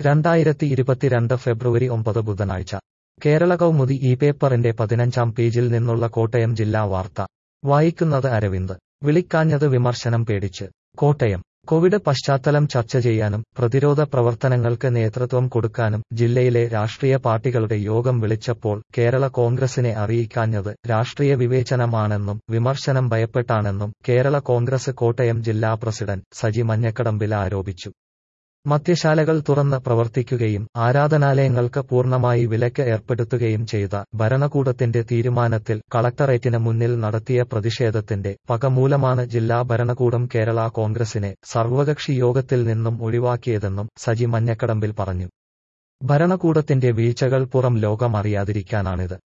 രണ്ടായിരത്തി ഇരുപത്തിരണ്ട് ഫെബ്രുവരി ഒമ്പത് ബുധനാഴ്ച കേരള കൗമുദി ഈ പേപ്പറിന്റെ പതിനഞ്ചാം പേജിൽ നിന്നുള്ള കോട്ടയം ജില്ലാ വാർത്ത വായിക്കുന്നത് അരവിന്ദ് വിളിക്കാഞ്ഞത് വിമർശനം പേടിച്ച് കോട്ടയം കോവിഡ് പശ്ചാത്തലം ചർച്ച ചെയ്യാനും പ്രതിരോധ പ്രവർത്തനങ്ങൾക്ക് നേതൃത്വം കൊടുക്കാനും ജില്ലയിലെ രാഷ്ട്രീയ പാർട്ടികളുടെ യോഗം വിളിച്ചപ്പോൾ കേരള കോൺഗ്രസിനെ അറിയിക്കാഞ്ഞത് രാഷ്ട്രീയ വിവേചനമാണെന്നും വിമർശനം ഭയപ്പെട്ടാണെന്നും കേരള കോൺഗ്രസ് കോട്ടയം ജില്ലാ പ്രസിഡന്റ് സജി മഞ്ഞക്കടമ്പിൽ ആരോപിച്ചു മദ്യശാലകൾ തുറന്ന് പ്രവർത്തിക്കുകയും ആരാധനാലയങ്ങൾക്ക് പൂർണ്ണമായി വിലക്ക് ഏർപ്പെടുത്തുകയും ചെയ്ത ഭരണകൂടത്തിന്റെ തീരുമാനത്തിൽ കളക്ടറേറ്റിന് മുന്നിൽ നടത്തിയ പ്രതിഷേധത്തിന്റെ പകമൂലമാണ് ജില്ലാ ഭരണകൂടം കേരള കോൺഗ്രസിനെ സർവകക്ഷി യോഗത്തിൽ നിന്നും ഒഴിവാക്കിയതെന്നും സജി മഞ്ഞക്കടമ്പിൽ പറഞ്ഞു ഭരണകൂടത്തിന്റെ വീഴ്ചകൾ പുറം ലോകം അറിയാതിരിക്കാനാണിത്